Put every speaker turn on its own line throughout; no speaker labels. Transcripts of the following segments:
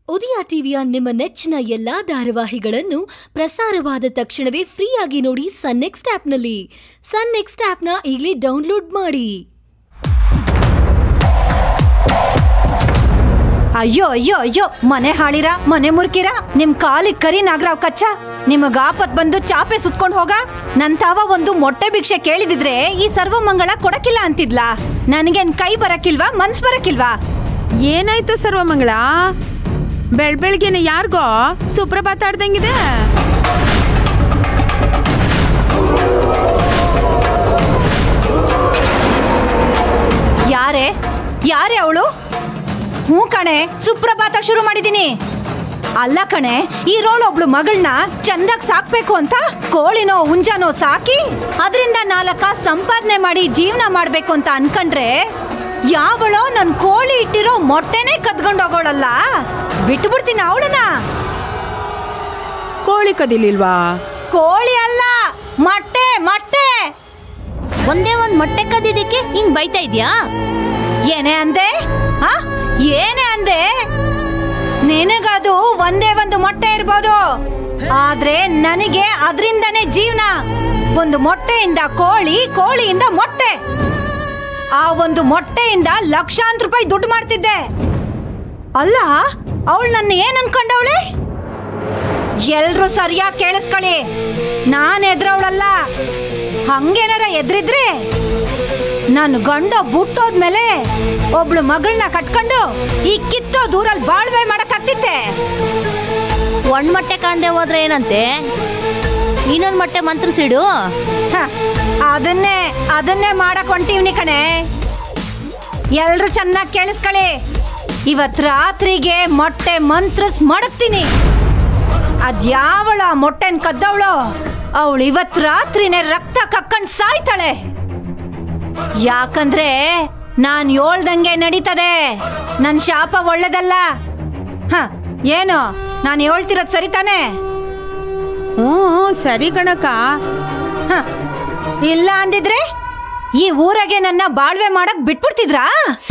ಉದಯ ಟಿವಿಯ ನಿಮ್ಮ ನೆಚ್ಚಿನ ಎಲ್ಲಾ ಧಾರಾವಾಹಿಗಳನ್ನು ಪ್ರಸಾರವಾದ ತಕ್ಷಣವೇ ಫ್ರೀಯಾಗಿ ನೋಡಿ ಸನ್ ನೆಕ್ಸ್ಟ್ ಆಪ್ನಲ್ಲಿ ಸನ್ ನೆಕ್ಸ್ಟ್ ಆಪ್ನ ಈಗಲೇ ಡೌನ್ಲೋಡ್ ಮಾಡಿ
ಅಯ್ಯೋ ಅಯ್ಯೋ ಅಯ್ಯೋ ಮನೆ ಹಾಳಿರ ಮನೆ ಮುರ್ಕಿರ ನಿಮ್ ಕಾಲಿಗ್ ಕರಿ ನಾಗರಾವ್ ಕಚ್ಚ ನಿಮಗ ಆಪತ್ ಬಂದು ಚಾಪೆ ಸುತ್ಕೊಂಡ್ ಹೋಗ ನನ್ ತಾವ ಒಂದು ಮೊಟ್ಟೆ ಭಿಕ್ಷೆ ಕೇಳಿದಿದ್ರೆ ಈ ಸರ್ವಮಂಗಳ ಕೊಡಕಿಲ್ಲ ಅಂತಿದ್ಲಾ ನನಗೇನ್ ಕೈ ಬರಕಿಲ್ವಾ ಮನ್ಸ್ ಬರಕಿಲ್ವಾ
ಏನಾಯ್ತು ಸರ್ವಮಂಗಳ ಬೆಳ್ ಬೆಳ್ಗೆನೆ ಯಾರಿಗೋ ಸುಪ್ರಭಾತ ಆಡ್ದಂಗಿದೆ
ಯಾರೇ ಯಾರೇ ಅವಳು ಹ್ಞೂ ಕಣೆ ಸುಪ್ರಭಾತ ಶುರು ಮಾಡಿದೀನಿ ಅಲ್ಲ ಕಣೆ ಈ ರೋಲ್ ಒಬ್ಳು ಮಗಳನ್ನ ಚಂದಾಗ್ ಸಾಕ್ಬೇಕು ಅಂತ ಕೋಳಿನೋ ಹುಂಜನೋ ಸಾಕಿ ಅದರಿಂದ ನಾಲ್ಕ ಸಂಪಾದನೆ ಮಾಡಿ ಜೀವನ ಮಾಡ್ಬೇಕು ಅಂತ ಅನ್ಕಂಡ್ರೆ ಯಾವಳೋ ನನ್ ಕೋಳಿ ಇಟ್ಟಿರೋ ಮೊಟ್ಟೆನೇ ಕದ್ಕೊಂಡೋಗೋಳಲ್ಲ ಬಿಟ್ಬಿಡ್ತೀನಿ ಅವಳನ್ನ
ಕೋಳಿ ಕದಿಲಿಲ್ವಾ
ಕೋಳಿ ಅಲ್ಲ ಮೊಟ್ಟೆ ಮೊಟ್ಟೆ
ಒಂದೇ ಒಂದ್ ಮೊಟ್ಟೆ ಕದ್ದಿದ್ದಕ್ಕೆ ಹಿಂಗ್ ಬೈತಾ ಇದ್ಯಾ
ಏನೇ ಅಂದೆ ಆ ಏನೇ ಅಂದೆ ನಿನಗದು ಒಂದೇ ಒಂದು ಮೊಟ್ಟೆ ಇರ್ಬೋದು ಆದ್ರೆ ನನಗೆ ಅದರಿಂದನೇ ಜೀವನ ಒಂದು ಮೊಟ್ಟೆಯಿಂದ ಕೋಳಿ ಕೋಳಿಯಿಂದ ಮೊಟ್ಟೆ ಆ ಒಂದು ಮೊಟ್ಟೆಯಿಂದ ಲಕ್ಷಾಂತರ ರೂಪಾಯಿ ದುಡ್ಡು ಮಾಡ್ತಿದ್ದೆ ಅಲ್ಲ ಅವಳು ನನ್ನ ಏನ್ ಅನ್ಕೊಂಡವಳೆ ಎಲ್ರು ಸರಿಯಾಗಿ ಕೇಳಿಸ್ಕೊಳ್ಳಿ ನಾನ್ ಎದ್ರವಳಲ್ಲ ಹಂಗೇನಾರ ಎದ್ರಿದ್ರೆ ನಾನು ಗಂಡ ಬುಟ್ಟೋದ್ಮೇಲೆ ಒಬ್ಳು ಮಗಳನ್ನ ಕಟ್ಕೊಂಡು ಈ ಕಿತ್ತೋ ದೂರಲ್ಲಿ ಬಾಳ್ವೆ ಮಾಡಕ್ಕಾಗ್ತಿತ್ತೆ
ಒಂದ್ ಮೊಟ್ಟೆ ಕಾಣ್ದೆ ಹೋದ್ರೆ ಏನಂತೆ ಇನ್ನೊಂದ್ ಮೊಟ್ಟೆ ಮಂತ್ರಿಸಿಡು
ಹ, ಅದನ್ನೇ ಅದನ್ನೇ ಮಾಡಕ್ ಹೊಂಟೀವ್ನಿ ಕಣೆ ಎಲ್ರು ಚೆನ್ನಾಗಿ ಕೇಳಿಸ್ಕೊಳ್ಳಿ ಇವತ್ ರಾತ್ರಿಗೆ ಮೊಟ್ಟೆ ಮಂತ್ರಸ್ ಮಡಗ್ತೀನಿ ಅದ್ಯಾವಳ ಮೊಟ್ಟೆನ್ ಕದ್ದವಳು ಅವಳು ಇವತ್ ರಾತ್ರಿನೇ ರಕ್ತ ಕಕ್ಕಂಡ್ ಸಾಯ್ತಾಳೆ ಯಾಕಂದ್ರೆ ನಾನ್ ಹೇಳ್ದಂಗೆ ನಡೀತದೆ ನನ್ ಶಾಪ ಒಳ್ಳೇದಲ್ಲ ಹ ಏನು ನಾನು ಹೇಳ್ತಿರೋದ್ ಸರಿ ತಾನೇ
ಹ್ಞೂ ಸರಿ ಕಣಕ್ಕ
ಹ, ಇಲ್ಲ ಅಂದಿದ್ರೆ ಈ ಊರಾಗೆ ನನ್ನ ಬಾಳ್ವೆ ಮಾಡಕ್ ಬಿಟ್ಬಿಡ್ತಿದ್ರಾ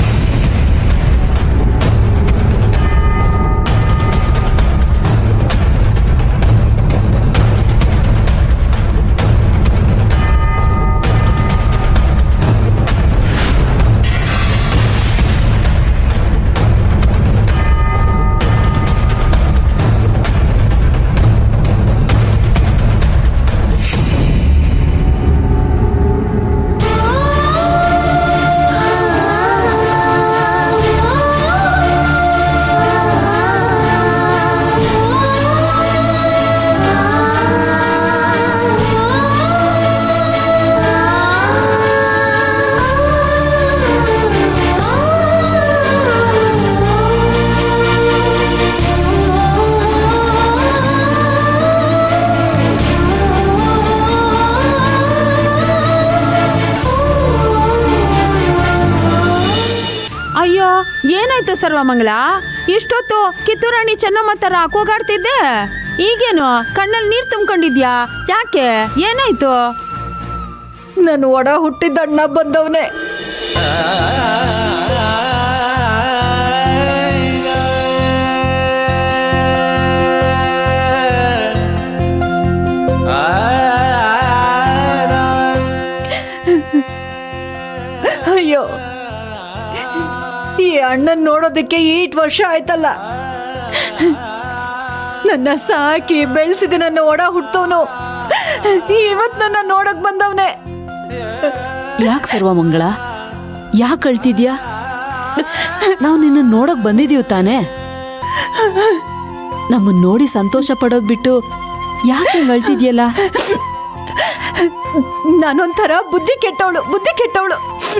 ಅಯ್ಯೋ ಏನಾಯ್ತು ಸರ್ವಮಂಗಳ ಇಷ್ಟೊತ್ತು ಕಿತ್ತೂರಾಣಿ ಚೆನ್ನಮ್ಮ ತರ ಕೂಗಾಡ್ತಿದ್ದೆ ಈಗೇನು ಕಣ್ಣಲ್ಲಿ ನೀರ್ ತುಂಬ್ಕೊಂಡಿದ್ಯಾ ಯಾಕೆ ಏನಾಯ್ತು
ನನ್ನ ಒಡ ಹುಟ್ಟಿದ ಅಣ್ಣ ಬಂದವನೇ ಅಯ್ಯೋ ಈ ಅಣ್ಣನ್ ನೋಡೋದಕ್ಕೆ ಈಟ್ ವರ್ಷ ಆಯ್ತಲ್ಲ ನನ್ನ ಸಾಕಿ ಬೆಳೆಸಿದ ನನ್ನ ಒಡ ಹುಟ್ಟವನು ಇವತ್ ನನ್ನ ನೋಡಕ್ ಬಂದವನೇ
ಯಾಕೆ ಸರ್ವಮಂಗಳ ಯಾಕೆ ಅಳ್ತಿದ್ಯಾ ನಾವು ನಿನ್ನ ನೋಡಕ್ ಬಂದಿದೀವಿ ತಾನೇ ನಮ್ಮನ್ ನೋಡಿ ಸಂತೋಷ ಪಡೋದ್ ಬಿಟ್ಟು ಯಾಕೆ ಹಿಂಗ್ ಅಳ್ತಿದ್ಯಲ್ಲ
ನಾನೊಂಥರ ಬುದ್ಧಿ ಕೆಟ್ಟವಳು ಬುದ್ಧಿ ಕೆಟ್ಟವಳು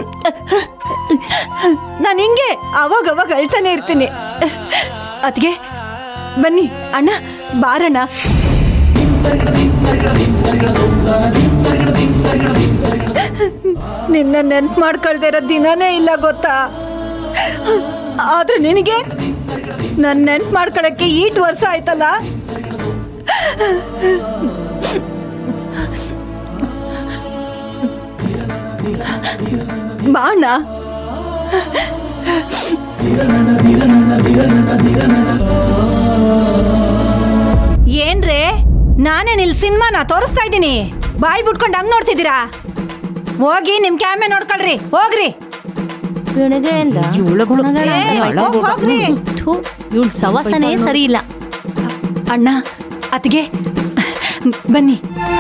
ನಾನು ಹಿಂಗೆ ಅವಾಗ ಅವಾಗ ಅಳ್ತಾನೆ ಇರ್ತೀನಿ ಅದ್ಗೆ ಬನ್ನಿ ಅಣ್ಣ ಬಾರಣ್ಣ ನಿನ್ನ ನೆನ್ಪು ಮಾಡ್ಕೊಳ್ದೇ ಇರೋ ದಿನನೇ ಇಲ್ಲ ಗೊತ್ತಾ ಆದ್ರೆ ನಿನಗೆ ನನ್ನ ನೆನ್ಪು ಮಾಡ್ಕೊಳಕ್ಕೆ ಈಟ್ ವರ್ಷ ಆಯ್ತಲ್ಲ ಬಾಣ ನಾನೇನ್ ಇಲ್ಲಿ ಸಿನಿಮಾನ ತೋರಿಸ್ತಾ ಇದ್ದೀನಿ ಬಾಯಿ ಬಿಟ್ಕೊಂಡು ಹಂಗ್ ನೋಡ್ತಿದ್ದೀರಾ ಹೋಗಿ ನಿಮ್ ಕ್ಯಾಮೆ ನೋಡ್ಕೊಳ್ರಿ ಹೋಗ್ರಿ
ಬೆಳಗ್ಗೆಯಿಂದ
ಇವಳುಗಳು
ಏ, ಹೋಗ್ ಹೋಗ್ರಿ
ಇವಳು ಸವಾಸನೇ ಸರಿ ಇಲ್ಲ
ಅಣ್ಣ ಅತ್ತಿಗೆ ಬನ್ನಿ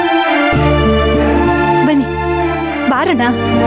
ಬನ್ನಿ ಬಾರಣ್ಣ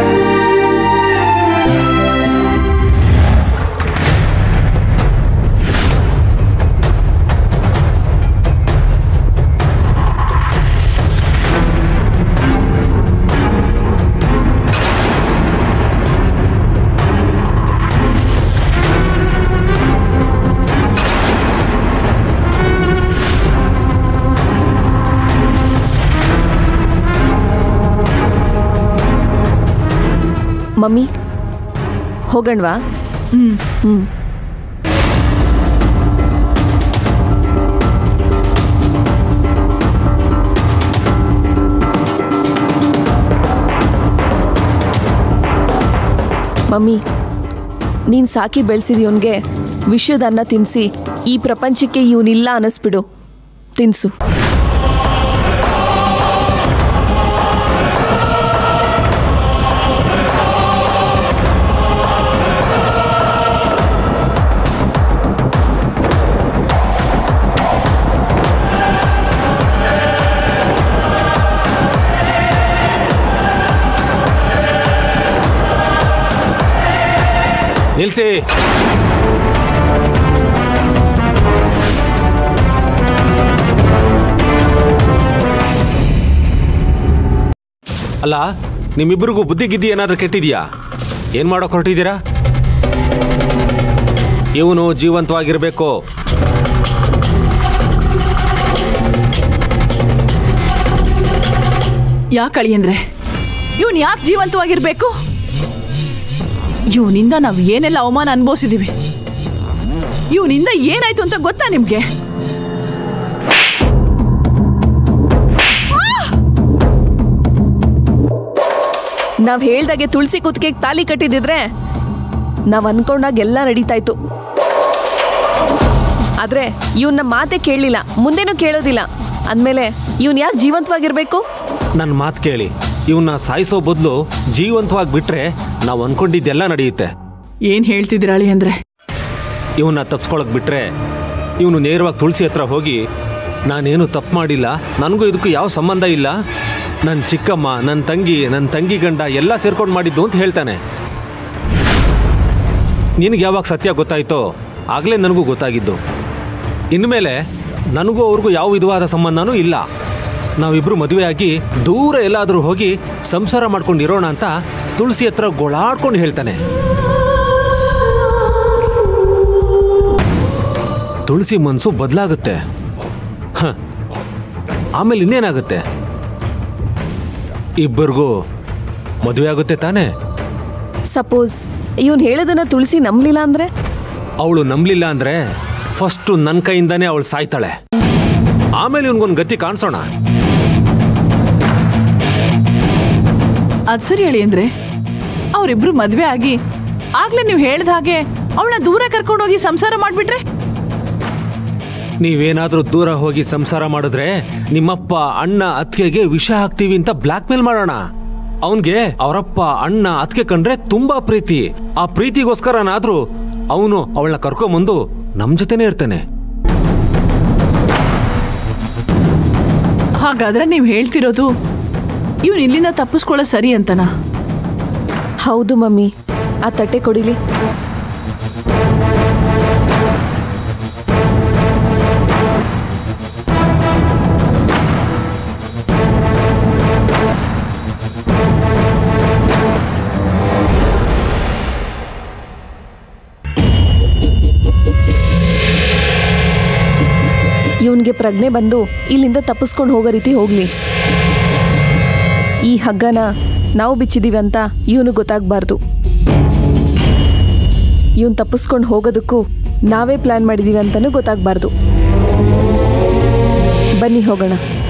ಮಮ್ಮಿ ಹೋಗಣ್ವಾ ಮಮ್ಮಿ ನೀನ್ ಸಾಕಿ ಬೆಳೆಸಿದ್ಯವನ್ಗೆ ವಿಷಯದ ಅನ್ನ ತಿನ್ಸಿ ಈ ಪ್ರಪಂಚಕ್ಕೆ ಇವನಿಲ್ಲ ಅನ್ನಿಸ್ಬಿಡು ತಿನ್ಸು
ನಿಲ್ಸಿ ಅಲ್ಲ ನಿಮ್ಮಿಬ್ಬರಿಗೂ ಬುದ್ಧಿ ಗಿದ್ದಿ ಏನಾದ್ರೂ ಕೆಟ್ಟಿದ್ಯಾ ಏನ್ ಮಾಡೋಕ್ ಹೊರಟಿದ್ದೀರಾ ಇವನು ಜೀವಂತವಾಗಿರ್ಬೇಕು
ಯಾಕೆ ಅಳಿಯಂದ್ರೆ ಇವನ್ ಯಾಕೆ ಜೀವಂತವಾಗಿರ್ಬೇಕು ಇವನಿಂದ ನಾವು ಏನೆಲ್ಲ ಅವಮಾನ ಅನುಭವಿಸಿದೀವಿ ಇವನಿಂದ ಏನಾಯ್ತು ಅಂತ ಗೊತ್ತಾ ನಿಮ್ಗೆ
ನಾವ್ ಹೇಳ್ದಾಗೆ ತುಳಸಿ ಕುತ್ತಿಗೆಗೆ ತಾಲಿ ಕಟ್ಟಿದಿದ್ರೆ ನಾವ್ ಅನ್ಕೊಂಡಾಗ ಎಲ್ಲ ನಡೀತಾ ಇತ್ತು ಆದ್ರೆ ಇವನ್ನ ಮಾತೆ ಕೇಳಲಿಲ್ಲ ಮುಂದೇನೂ ಕೇಳೋದಿಲ್ಲ ಅಂದ್ಮೇಲೆ ಇವನ್ ಯಾಕೆ ಜೀವಂತವಾಗಿರ್ಬೇಕು
ನನ್ನ ಮಾತು ಕೇಳಿ ಇವನ್ನ ಸಾಯಿಸೋ ಬದಲು ಜೀವಂತವಾಗಿ ಬಿಟ್ರೆ ನಾವು ಅನ್ಕೊಂಡಿದ್ದೆಲ್ಲ ನಡೆಯುತ್ತೆ
ಏನ್ ಹೇಳ್ತಿದ್ದೀರ ಅಳಿಯಂದ್ರೆ
ಇವನ್ನ ತಪ್ಸ್ಕೊಳಕ್ ಬಿಟ್ರೆ ಇವನು ನೇರವಾಗಿ ತುಳಸಿ ಹತ್ರ ಹೋಗಿ ನಾನೇನು ತಪ್ಪು ಮಾಡಿಲ್ಲ ನನಗೂ ಇದಕ್ಕೂ ಯಾವ ಸಂಬಂಧ ಇಲ್ಲ ನನ್ನ ಚಿಕ್ಕಮ್ಮ ನನ್ನ ತಂಗಿ ನನ್ನ ತಂಗಿ ಗಂಡ ಎಲ್ಲ ಸೇರ್ಕೊಂಡು ಮಾಡಿದ್ದು ಅಂತ ಹೇಳ್ತಾನೆ ನಿನಗೆ ಯಾವಾಗ ಸತ್ಯ ಗೊತ್ತಾಯ್ತೋ ಆಗಲೇ ನನಗೂ ಗೊತ್ತಾಗಿದ್ದು ಇನ್ಮೇಲೆ ನನಗೂ ಅವ್ರಿಗೂ ಯಾವ ವಿಧವಾದ ಸಂಬಂಧನೂ ಇಲ್ಲ ನಾವಿಬ್ರು ಮದುವೆಯಾಗಿ ದೂರ ಎಲ್ಲಾದರೂ ಹೋಗಿ ಸಂಸಾರ ಮಾಡ್ಕೊಂಡಿರೋಣ ಅಂತ ತುಳಸಿ ಹತ್ರ ಗೋಳಾಡ್ಕೊಂಡು ಹೇಳ್ತಾನೆ ತುಳಸಿ ಮನಸ್ಸು ಬದಲಾಗುತ್ತೆ ಹ ಆಮೇಲೆ ಇನ್ನೇನಾಗುತ್ತೆ ಇಬ್ಬರಿಗೂ ಮದುವೆ ಆಗುತ್ತೆ ತಾನೇ
ಸಪೋಸ್ ಇವನ್ ಹೇಳೋದನ್ನ ತುಳಸಿ ನಂಬ್ಲಿಲ್ಲ ಅಂದ್ರೆ
ಅವಳು ನಂಬಲಿಲ್ಲ ಅಂದ್ರೆ ಫಸ್ಟು ನನ್ನ ಕೈಯಿಂದಾನೇ ಅವಳು ಸಾಯ್ತಾಳೆ ಆಮೇಲೆ ಇವನ್ಗೊಂದು ಗತಿ ಕಾಣಿಸೋಣ
ಅದ್ ಸರಿ ಅಳಿಯಂದ್ರೆ ಅವರಿಬ್ರು ಮದ್ವೆ ಆಗಿ ಆಗ್ಲೇ ನೀವು ಹೇಳ್ದ ಹಾಗೆ ಅವಳನ್ನ ದೂರ ಕರ್ಕೊಂಡೋಗಿ ಸಂಸಾರ ಮಾಡ್ಬಿಟ್ರೆ
ನೀವೇನಾದ್ರೂ ದೂರ ಹೋಗಿ ಸಂಸಾರ ಮಾಡಿದ್ರೆ ನಿಮ್ಮಪ್ಪ ಅಣ್ಣ ಅತ್ತಿಗೆಗೆ ವಿಷ ಹಾಕ್ತೀವಿ ಅಂತ ಬ್ಲಾಕ್ ಮೇಲ್ ಮಾಡೋಣ ಅವನ್ಗೆ ಅವರಪ್ಪ ಅಣ್ಣ ಅತ್ತಿಗೆ ಕಂಡ್ರೆ ತುಂಬಾ ಪ್ರೀತಿ ಆ ಪ್ರೀತಿಗೋಸ್ಕರನಾದ್ರೂ ಅವನು ಅವಳನ್ನ ಕರ್ಕೊಂಬಂದು ನಮ್ ಜೊತೆನೇ ಇರ್ತಾನೆ
ಹಾಗಾದ್ರೆ ನೀವು ಹೇಳ್ತಿರೋದು ಇವನು ಇಲ್ಲಿಂದ ತಪ್ಪಿಸ್ಕೊಳ್ಳೋ ಸರಿ ಅಂತನಾ
ಹೌದು ಮಮ್ಮಿ ಆ ತಟ್ಟೆ ಕೊಡಿಲಿ ಇವನ್ಗೆ ಪ್ರಜ್ಞೆ ಬಂದು ಇಲ್ಲಿಂದ ತಪ್ಪಿಸ್ಕೊಂಡು ಹೋಗೋ ರೀತಿ ಹೋಗ್ಲಿ ಈ ಹಗ್ಗನ ನಾವು ಬಿಚ್ಚಿದೀವಿ ಅಂತ ಇವನು ಗೊತ್ತಾಗಬಾರ್ದು ಇವನ್ ತಪ್ಪಿಸ್ಕೊಂಡು ಹೋಗೋದಕ್ಕೂ ನಾವೇ ಪ್ಲಾನ್ ಮಾಡಿದೀವಿ ಅಂತಲೂ ಗೊತ್ತಾಗಬಾರ್ದು ಬನ್ನಿ ಹೋಗೋಣ